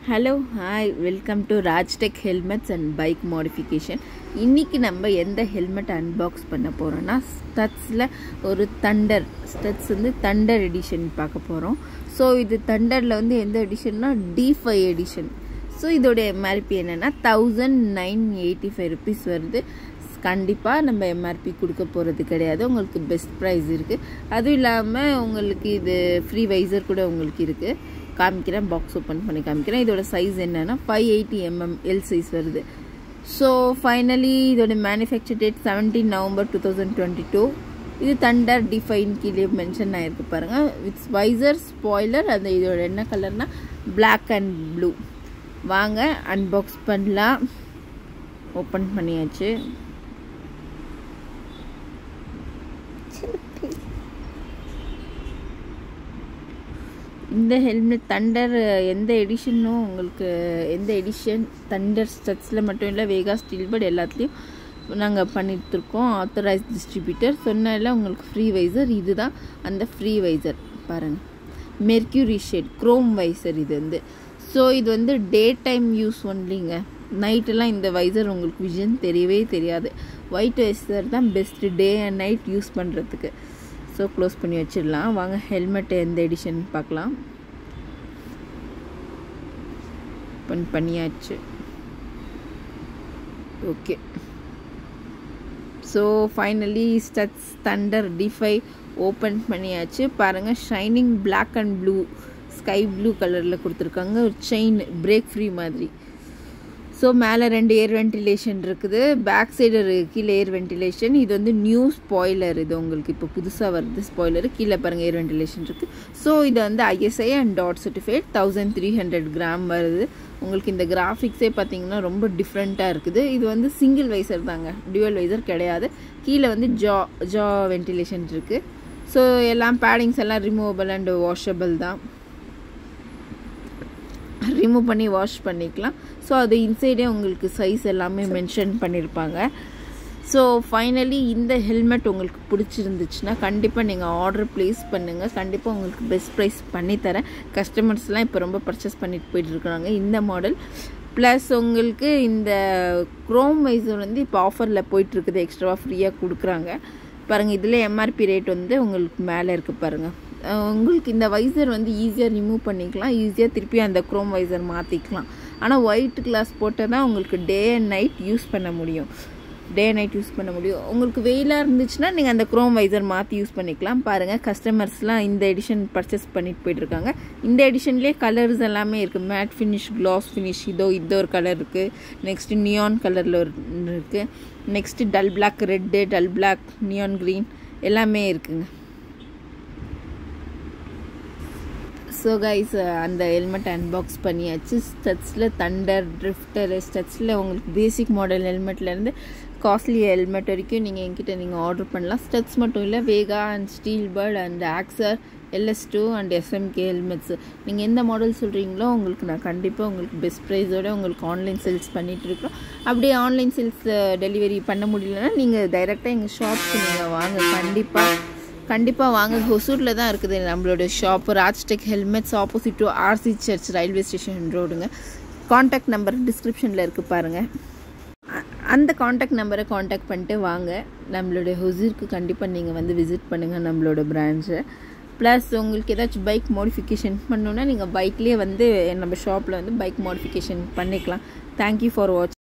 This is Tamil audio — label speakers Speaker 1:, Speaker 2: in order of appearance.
Speaker 1: hello hi welcome to Rajtech helmets and bike modification இன்றைக்கி நம்ம எந்த ஹெல்மெட் அன்பாக்ஸ் பண்ண போகிறோன்னா ஸ்டட்ஸில் ஒரு தண்டர் ஸ்டட்ஸ் வந்து தண்டர் எடிஷன் பார்க்க போகிறோம் ஸோ இது தண்டரில் வந்து எந்த எடிஷன்னா டி ஃபைவ் எடிஷன் ஸோ இதோட எம்ஆர்பி என்னென்னா thousand nine eighty five rupees வருது கண்டிப்பாக நம்ம எம்ஆர்பி கொடுக்க போகிறது கிடையாது உங்களுக்கு பெஸ்ட் ப்ரைஸ் இருக்குது அதுவும் இல்லாமல் உங்களுக்கு இது ஃப்ரீ வைசர் கூட உங்களுக்கு இருக்குது காமிக்கிறேன் பாக்ஸ் ஓப்பன் பண்ணி காமிக்கிறேன் இதோட சைஸ் என்னென்னா five eighty mm L size வருது ஸோ ஃபைனலி இதோட manufacture date seventeen November two thousand twenty two இது தண்டர் டிஃபைன் கீழே மென்ஷன் ஆகிருக்கு பாருங்கள் வித் வைசர் ஸ்பாய்லர் அந்த இதோட என்ன கலர்னால் பிளாக் அண்ட் ப்ளூ வாங்க அன்பாக்ஸ் பண்ணலாம் ஓப்பன் பண்ணியாச்சு இந்த ஹெல்மெட் தண்டர் எந்த எடிஷனும் உங்களுக்கு எந்த எடிஷன் தண்டர் ஸ்டட்ஸில் மட்டும் இல்லை வேகா ஸ்டீல் பட் எல்லாத்துலேயும் நாங்கள் பண்ணிட்டுருக்கோம் ஆத்தரைஸ் டிஸ்ட்ரிபியூட்டர் சொன்னால உங்களுக்கு ஃப்ரீ வைசர் இதுதான் அந்த ஃப்ரீ வைசர் பாருங்கள் மெர்க்யூரி ஷேட் க்ரோம் வைசர் இது வந்து ஸோ இது வந்து டே டைம் யூஸ் ஒன்லிங்க நைட்டெல்லாம் இந்த வைசர் உங்களுக்கு விஷன் தெரியவே தெரியாது ஒயிட் வைசர் தான் best day and night use பண்ணுறதுக்கு ஸோ க்ளோஸ் பண்ணி வச்சிடலாம் வாங்க ஹெல்மெட் எந்த எடிஷன் பார்க்கலாம் ஓப்பன் பண்ணியாச்சு okay so finally Studds thunder defy open பண்ணியாச்சு பாருங்கள் shining black and blue sky blue கலரில் கொடுத்துருக்காங்க ஒரு செயின் பிரேக் ஃப்ரீ மாதிரி ஸோ மேலே ரெண்டு ஏர் வென்டிலேஷன் இருக்குது பேக் சைடு கீழே ஏர் வென்டிலேஷன் இது வந்து நியூ ஸ்பாய்லர் இது உங்களுக்கு இப்போ புதுசாக வருது ஸ்பாய்லர் கீழே பாருங்கள் ஏர் வென்டிலேஷன் இருக்குது ஸோ இது வந்து ISI and dot certified thousand three hundred gram வருது உங்களுக்கு இந்த கிராஃபிக்ஸே பார்த்தீங்கன்னா ரொம்ப டிஃப்ரெண்ட்டாக இருக்குது இது வந்து சிங்கிள் வைசர் தாங்க டியூவல் வைசர் கிடையாது கீழே வந்து ஜா ஜா வென்டிலேஷன் இருக்குது ஸோ எல்லாம் பேடிங்ஸ் எல்லாம் ரிமூவபிள் அண்ட் வாஷபிள் தான் ரிமூவ் பண்ணி வாஷ் பண்ணிக்கலாம் ஸோ அது இன்சைடே உங்களுக்கு சைஸ் எல்லாமே மென்ஷன் பண்ணியிருப்பாங்க ஸோ ஃபைனலி இந்த ஹெல்மெட் உங்களுக்கு பிடிச்சிருந்துச்சுன்னா கண்டிப்பாக நீங்கள் ஆர்டர் ப்ளேஸ் பண்ணுங்கள் கண்டிப்பாக உங்களுக்கு பெஸ்ட் ப்ரைஸ் பண்ணித்தரேன் கஸ்டமர்ஸ்லாம் இப்போ ரொம்ப பர்ச்சேஸ் பண்ணிட்டு போயிட்டுருக்குறாங்க இந்த மாடல் ப்ளஸ் உங்களுக்கு இந்த க்ரோம் வைசர் வந்து இப்போ ஆஃபரில் போயிட்டுருக்குது எக்ஸ்ட்ராவாக ஃப்ரீயாக கொடுக்குறாங்க பாருங்கள் இதில் எம்ஆர்பி ரேட் வந்து உங்களுக்கு மேலே இருக்குது பாருங்கள் உங்களுக்கு இந்த வைசர் வந்து ஈஸியாக ரிமூவ் பண்ணிக்கலாம் ஈஸியாக திருப்பி அந்த க்ரோம் வைசர் மாற்றிக்கலாம் ஆனால் ஒயிட் கிளாஸ் போட்டால் தான் உங்களுக்கு டே அண்ட் நைட் யூஸ் பண்ண முடியும் டே நைட் யூஸ் பண்ண முடியும் உங்களுக்கு வெயிலாக இருந்துச்சுன்னா நீங்கள் அந்த க்ரோம் வைசர் மாற்றி யூஸ் பண்ணிக்கலாம் பாருங்கள் கஸ்டமர்ஸ்லாம் இந்த எடிஷன் பர்ச்சேஸ் பண்ணிட்டு போயிட்டுருக்காங்க இந்த எடிஷன்லேயே கலர்ஸ் எல்லாமே இருக்குது மேட் ஃபினிஷ் க்ளாஸ் ஃபினிஷ் இதோ இதோ ஒரு கலர் இருக்குது நெக்ஸ்ட்டு நியான் கலரில் ஒரு இருக்குது next dull black red dull black neon green எல்லாமே இருக்குங்க ஸோ கைஸ் அந்த ஹெல்மெட் அன்பாக்ஸ் பண்ணியாச்சு ஸ்டட்ஸில் தண்டர் ட்ரிஃப்டர் ஸ்டட்ஸில் உங்களுக்கு பேசிக் மாடல் ஹெல்மெட்லேருந்து காஸ்ட்லி ஹெல்மெட் வரைக்கும் நீங்கள் என்கிட்ட நீங்கள் ஆர்டர் பண்ணலாம் ஸ்டட்ஸ் மட்டும் இல்லை Vega and steel bird and Axor LS two and SMK helmets நீங்கள் எந்த மாடல் சொல்கிறீங்களோ உங்களுக்கு நான் கண்டிப்பாக உங்களுக்கு பெஸ்ட் ப்ரைஸோடு உங்களுக்கு ஆன்லைன் சேல்ஸ் பண்ணிகிட்டு இருக்கிறோம் அப்படியே ஆன்லைன் சேல்ஸ் டெலிவரி பண்ண முடியலன்னா நீங்கள் டைரெக்டாக எங்கள் ஷாப்க்கு நீங்கள் வாங்க கண்டிப்பாக கண்டிப்பாக வாங்க ஹொசூரில் தான் இருக்குது நம்மளோட shop Rajtech helmets opposite to RC church railway station ரோடுங்க காண்டாக்ட் நம்பர் டிஸ்கிரிப்ஷனில் இருக்குது பாருங்கள் அந்த காண்டாக்ட் நம்பரை காண்டாக்ட் பண்ணிட்டு வாங்க நம்மளோட ஹொசூருக்கு கண்டிப்பாக நீங்கள் வந்து விசிட் பண்ணுங்கள் நம்மளோட பிரான்ச்சை ப்ளஸ் உங்களுக்கு ஏதாச்சும் பைக் மாடிஃபிகேஷன் பண்ணணுன்னா நீங்கள் பைக்லேயே வந்து நம்ம ஷாப்பில் வந்து பைக் மாடிஃபிகேஷன் பண்ணிக்கலாம் தேங்க்யூ ஃபார் வாட்ச்